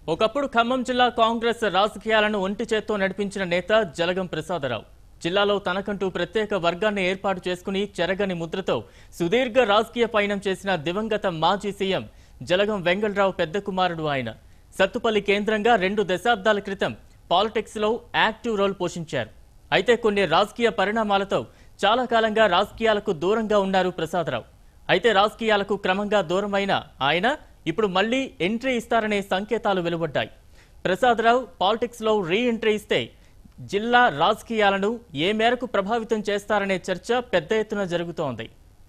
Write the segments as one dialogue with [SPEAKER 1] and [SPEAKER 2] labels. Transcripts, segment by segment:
[SPEAKER 1] ఒకప్పుడు ఖమ్మం జిల్లా కాంగ్రెస్ రాజకీయాలను ఒంటి చేత్తో నడిపించిన నేత జలగం ప్రసాదరావు జిల్లాలో తనకంటూ ప్రత్యేక వర్గాన్ని ఏర్పాటు చేసుకుని చెరగని ముద్రతో సుదీర్ఘ రాజకీయ పయనం చేసిన దివంగత మాజీ సీఎం జలగం వెంగళరావు పెద్ద కుమారుడు ఆయన సత్తుపల్లి కేంద్రంగా రెండు దశాబ్దాల క్రితం పాలిటిక్స్ లో యాక్టివ్ రోల్ పోషించారు అయితే కొన్ని రాజకీయ పరిణామాలతో చాలా కాలంగా రాజకీయాలకు దూరంగా ఉన్నారు ప్రసాదరావు అయితే రాజకీయాలకు క్రమంగా దూరమైన ఆయన ఇప్పుడు మళ్లీ ఎంట్రీ ఇస్తారనే సంకేతాలు వెలువడ్డాయి ప్రసాదరావు పాలిటిక్స్ లో రీ ఎంట్రీ ఇస్తే జిల్లా రాజకీయాలను ఏ మేరకు ప్రభావితం చేస్తారనే చర్చ పెద్ద ఎత్తున జరుగుతోంది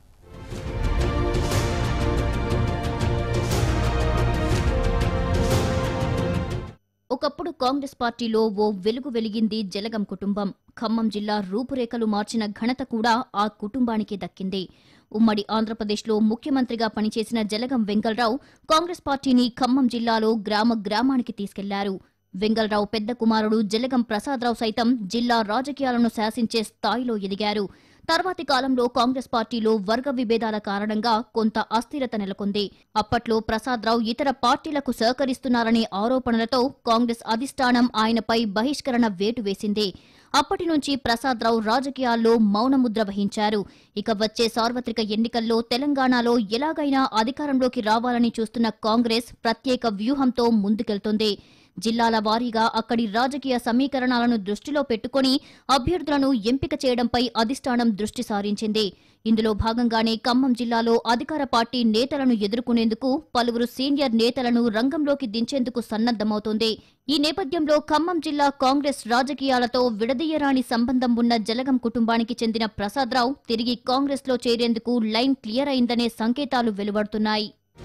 [SPEAKER 2] ఒకప్పుడు కాంగ్రెస్ పార్టీలో ఓ వెలుగు వెలిగింది జలగం కుటుంబం ఖమ్మం జిల్లా రూపురేఖలు మార్చిన ఘనత కూడా ఆ కుటుంబానికే దక్కింది ఉమ్మడి ఆంధ్రప్రదేశ్లో ముఖ్యమంత్రిగా పనిచేసిన జలగం వెంగళరావు కాంగ్రెస్ పార్టీని ఖమ్మం జిల్లాలో గ్రామ గ్రామానికి తీసుకెళ్లారు వెంగళరావు పెద్ద కుమారుడు జలగం ప్రసాదరావు సైతం జిల్లా రాజకీయాలను శాసించే స్థాయిలో ఎదిగారు తర్వాతి కాలంలో కాంగ్రెస్ పార్టీలో వర్గ విభేదాల కారణంగా కొంత అస్థిరత నెలకొంది అప్పట్లో ప్రసాదరావు ఇతర పార్టీలకు సహకరిస్తున్నారనే ఆరోపణలతో కాంగ్రెస్ అధిష్టానం ఆయనపై బహిష్కరణ వేటు వేసింది అప్పటి నుంచి ప్రసాదరావు రాజకీయాల్లో మౌనముద్ర వహించారు ఇక వచ్చే సార్వత్రిక ఎన్నికల్లో తెలంగాణలో ఎలాగైనా అధికారంలోకి రావాలని చూస్తున్న కాంగ్రెస్ ప్రత్యేక వ్యూహంతో ముందుకెళ్తోంది జిల్లాల వారీగా అక్కడి రాజకీయ సమీకరణాలను దృష్టిలో పెట్టుకుని అభ్యర్థులను ఎంపిక చేయడంపై అధిష్టానం దృష్టి సారించింది ఇందులో భాగంగానే ఖమ్మం జిల్లాలో అధికార పార్టీ నేతలను ఎదుర్కొనేందుకు పలువురు సీనియర్ నేతలను రంగంలోకి దించేందుకు సన్నద్దమవుతోంది ఈ నేపథ్యంలో ఖమ్మం జిల్లా కాంగ్రెస్ రాజకీయాలతో విడదీయరాని సంబంధం ఉన్న జలగం కుటుంబానికి చెందిన ప్రసాదరావు తిరిగి కాంగ్రెస్లో చేరేందుకు లైన్ క్లియర్ అయిందనే సంకేతాలు వెలువడుతున్నాయి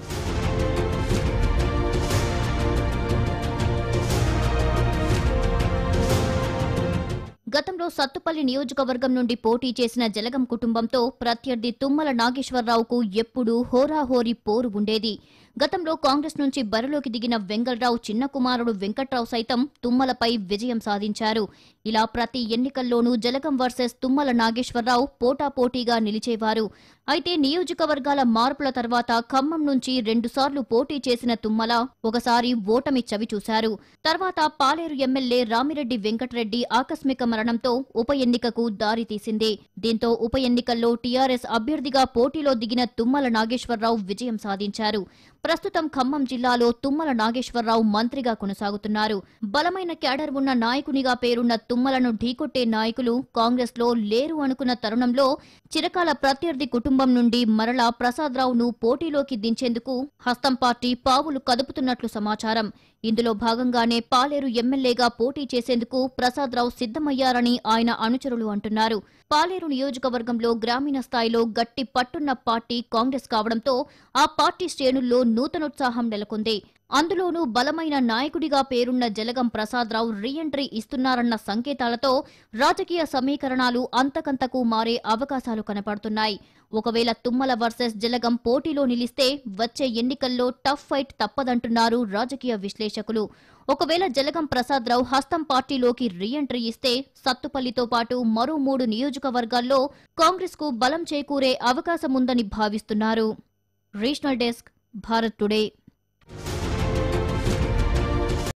[SPEAKER 2] గతంలో సత్తుపల్లి నియోజకవర్గం నుండి పోటీ చేసిన జలగం కుటుంబంతో ప్రత్యర్థి తుమ్మల నాగేశ్వరరావుకు ఎప్పుడూ హోరాహోరీ పోరు ఉండేది గతంలో కాంగ్రెస్ నుంచి బరిలోకి దిగిన వెంగళరావు చిన్న కుమారుడు వెంకట్రావు సైతం తుమ్మలపై విజయం సాధించారు ఇలా ప్రతి ఎన్నికల్లోనూ జలగం వర్సెస్ తుమ్మల నాగేశ్వరరావు పోటాపోటీగా నిలిచేవారు అయితే నియోజకవర్గాల మార్పుల తర్వాత ఖమ్మం నుంచి రెండుసార్లు పోటీ చేసిన తుమ్మల ఒకసారి ఓటమి చవిచూశారు తర్వాత పాలేరు ఎమ్మెల్యే రామిరెడ్డి వెంకటరెడ్డి ఆకస్మిక మరణంతో ఉప ఎన్నికకు దారితీసింది దీంతో ఉప ఎన్నికల్లో టీఆర్ఎస్ అభ్యర్థిగా పోటీలో దిగిన తుమ్మల నాగేశ్వరరావు విజయం సాధించారు ప్రస్తుతం ఖమ్మం జిల్లాలో తుమ్మల నాగేశ్వరరావు మంత్రిగా కొనసాగుతున్నారు బలమైన క్యాడర్ ఉన్న నాయకునిగా పేరున్న తుమ్మలను ఢీకొట్టే నాయకులు కాంగ్రెస్ లో లేరు అనుకున్న తరుణంలో చిరకాల ప్రత్యర్థి కుటుంబం నుండి మరలా ప్రసాదరావును పోటీలోకి దించేందుకు హస్తం పార్టీ పావులు కదుపుతున్నట్లు సమాచారం ఇందులో భాగంగానే పాలేరు ఎమ్మెల్యేగా పోటీ చేసేందుకు ప్రసాదరావు సిద్ధమయ్యారని ఆయన అనుచరులు అంటున్నారు పాలేరు నియోజకవర్గంలో గ్రామీణ స్థాయిలో గట్టి పట్టున్న పార్టీ కాంగ్రెస్ కావడంతో ఆ పార్టీ శ్రేణుల్లో నూతనోత్సాహం నెలకొంది అందులోనూ బలమైన నాయకుడిగా పేరున్న జలగం ప్రసాదరావు రీఎంట్రీ ఇస్తున్నారన్న సంకేతాలతో రాజకీయ సమీకరణాలు అంతకంతకు మారే అవకాశాలు కనపడుతున్నాయి ఒకవేళ తుమ్మల వర్సెస్ జలగం పోటీలో నిలిస్తే వచ్చే ఎన్నికల్లో టఫ్ ఫైట్ తప్పదంటున్నారు రాజకీయ విశ్లేషకులు ఒకవేళ జలగం ప్రసాదరావు హస్తం పార్టీలోకి రీఎంట్రీ ఇస్తే సత్తుపల్లితో పాటు మరో మూడు నియోజకవర్గాల్లో కాంగ్రెస్ కు బలం చేకూరే అవకాశముందని భావిస్తున్నారు రీజనల్ డెస్క్ భారత్ టుడే